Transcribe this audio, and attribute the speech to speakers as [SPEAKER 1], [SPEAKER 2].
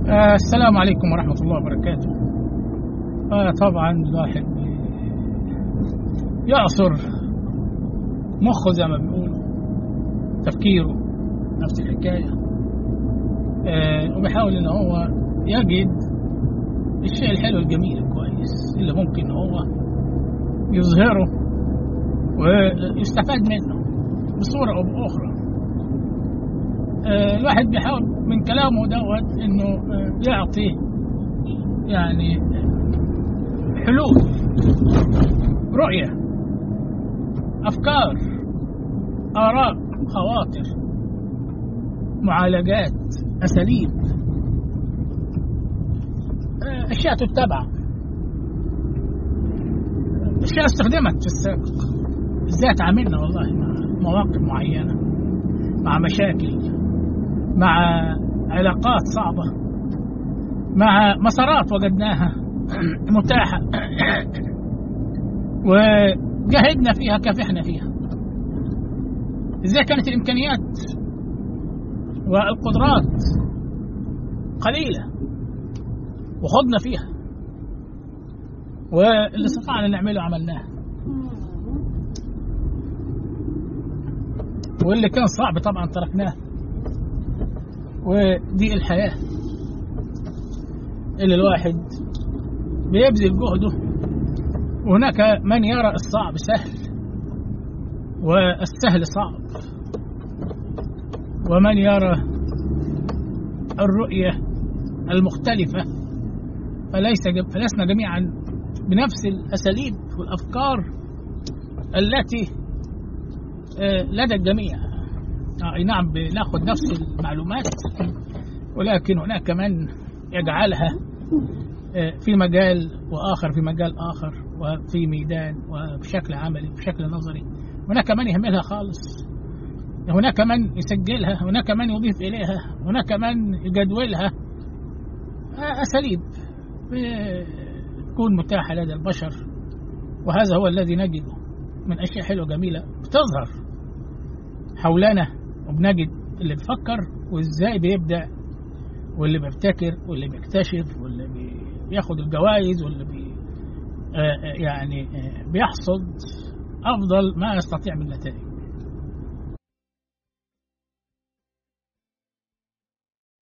[SPEAKER 1] آه السلام عليكم ورحمة الله وبركاته آه طبعا الواحد يعصر مخه زي ما بيقولوا تفكيره نفس الحكاية آه وبيحاول ان هو يجد الشيء الحلو الجميل الكويس اللي ممكن هو يظهره ويستفاد منه بصورة أو بأخرى آه الواحد بيحاول من كلامه دوت انه آه يعطي يعني حلول رؤية أفكار آراء خواطر معالجات أساليب آه أشياء تتبع أشياء استخدمت في السابق إزاي تعاملنا والله مع مواقف معينة مع مشاكل مع علاقات صعبة مع مسارات وجدناها متاحة وجاهدنا فيها كافحنا فيها ازاي كانت الامكانيات والقدرات قليلة وخضنا فيها واللي استطعنا نعمله عملناه واللي كان صعب طبعا تركناه ودي الحياة اللي الواحد بيبذل جهده وهناك من يرى الصعب سهل والسهل صعب ومن يرى الرؤية المختلفة فليس فلسنا جميعا بنفس الأساليب والأفكار التي لدى الجميع أي نعم بناخذ نفس المعلومات ولكن هناك من يجعلها في مجال وآخر في مجال آخر وفي ميدان وبشكل عملي بشكل نظري هناك من يهملها خالص هناك من يسجلها هناك من يضيف إليها هناك من يجدولها أساليب تكون متاحة لدى البشر وهذا هو الذي نجده من أشياء حلوة جميلة بتظهر حولنا وبنجد اللي بيفكر وإزاي بيبدع واللي بيبتكر واللي بيكتشف واللي بياخد الجوائز واللي بي يعني بيحصد أفضل ما يستطيع من النتائج